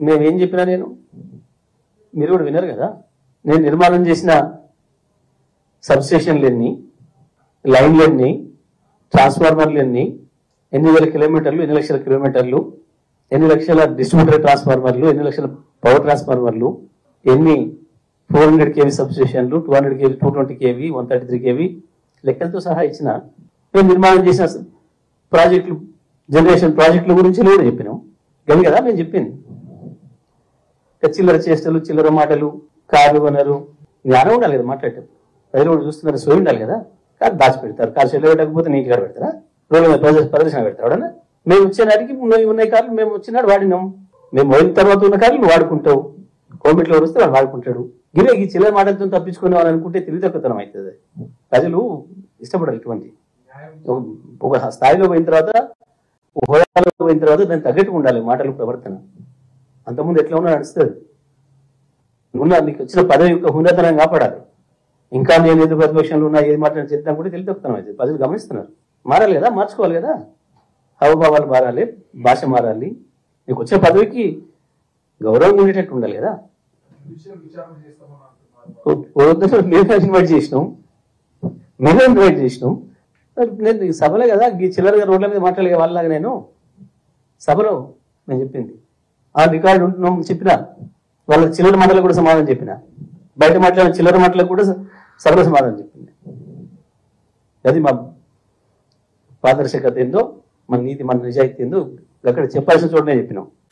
మేమేం చెప్పినా నేను మీరు కూడా వినరు కదా నేను నిర్మాణం చేసిన సబ్స్టేషన్లు ఎన్ని లైన్లు ఎన్ని ట్రాన్స్ఫార్మర్లు ఎన్ని ఎన్ని వేల కిలోమీటర్లు ఎన్ని లక్షల కిలోమీటర్లు ఎన్ని లక్షల డిస్ట్రిబ్యూటర్ ట్రాన్స్ఫార్మర్లు ఎన్ని లక్షల పవర్ ట్రాన్స్ఫార్మర్లు ఎన్ని ఫోర్ హండ్రెడ్ కేవీ సబ్స్టేషన్లు two hundred KV two twenty KV one thirty three KV లెక్కలతో సహా ఇచ్చిన మేము నిర్మాణం చేసిన ప్రాజెక్టులు జనరేషన్ ప్రాజెక్టుల గురించి కూడా చెప్పినాం గది కదా నేను చెప్పింది ఇక చిల్లర చేష్టలు చిల్లర మాటలు కార్లు కొనరు జ్ఞానం ఉండాలి కదా మాట్లాడటం ప్రజలు కూడా చూస్తున్నారు సోయి ఉండాలి కదా కాదు దాచి పెడతారు కారు చెల్లు పెట్టకపోతే నీటి కాడ పెడతారా రోడ్ల మీద ప్రదర్శన ప్రదర్శన పెడతారు ఎవడన్నా? మేము వచ్చిన నాటికి ఉన్నాయి ఉన్నాయి కార్లు మేము వచ్చినాడు వాడినాం మేము పోయిన తర్వాత ఉన్న కార్లు నువ్వు వాడుకుంటావు కోవిడ్లో వస్తే వాడు వాడుకుంటాడు గిరే ఈ చిల్లర మాటలతో తప్పించుకునే వాళ్ళు అనుకుంటే తెలివితక్కుతనం అవుతుంది ప్రజలు ఇష్టపడరు ఇటువంటి ఒక- ఒక స్థాయిలో పోయిన తర్వాత ఒక హోదాలో పోయిన తర్వాత దానికి తగ్గట్టుగా ఉండాలి మాటలు ప్రవర్తన అంతకుముందు ఎట్లా ఉన్నా నడుస్తుంది ఉన్న నీకు వచ్చిన పదవి యొక్క ఉన్నతనం కాపాడాలి ఇంకా నేను ఎందుకు ప్రతిపక్షంలో ఉన్నా ఏది మాట్లాడిన చెప్తాను కూడా తెలియకపోతున్నాం అయితే ప్రజలు గమనిస్తున్నారు మారాలి కదా మార్చుకోవాలి కదా హావభావాలు మారాలి భాష మారాలి నీకు వచ్చిన పదవికి గౌరవం ఉండేటట్టు ఉండాలి కదా విషయం విచారణ చేస్తామని అంటున్నారు వద్దు మేమే ఇన్వైట్ చేసినాం మేమే ఇన్వైట్ చేసినాం మరి నేను ఈ సభలో కదా ఈ చిల్లరగా రోడ్ల మీద మాట్లాడే వాళ్ళలాగా నేను సభలో నేను చెప్పింది ఆ రికార్డు ఉంటున్నాం చెప్పిన వాళ్ళ చిల్లర మాటలకు కూడా సమాధానం చెప్పిన బయట మాట్లాడిన చిల్లర మాటలకు కూడా సభలో సమాధానం చెప్పింది అది మా పారదర్శకత ఏందో మన నీతి మన నిజాయితీ ఏందో అక్కడ చెప్పాల్సిన చోటనే చెప్పినాం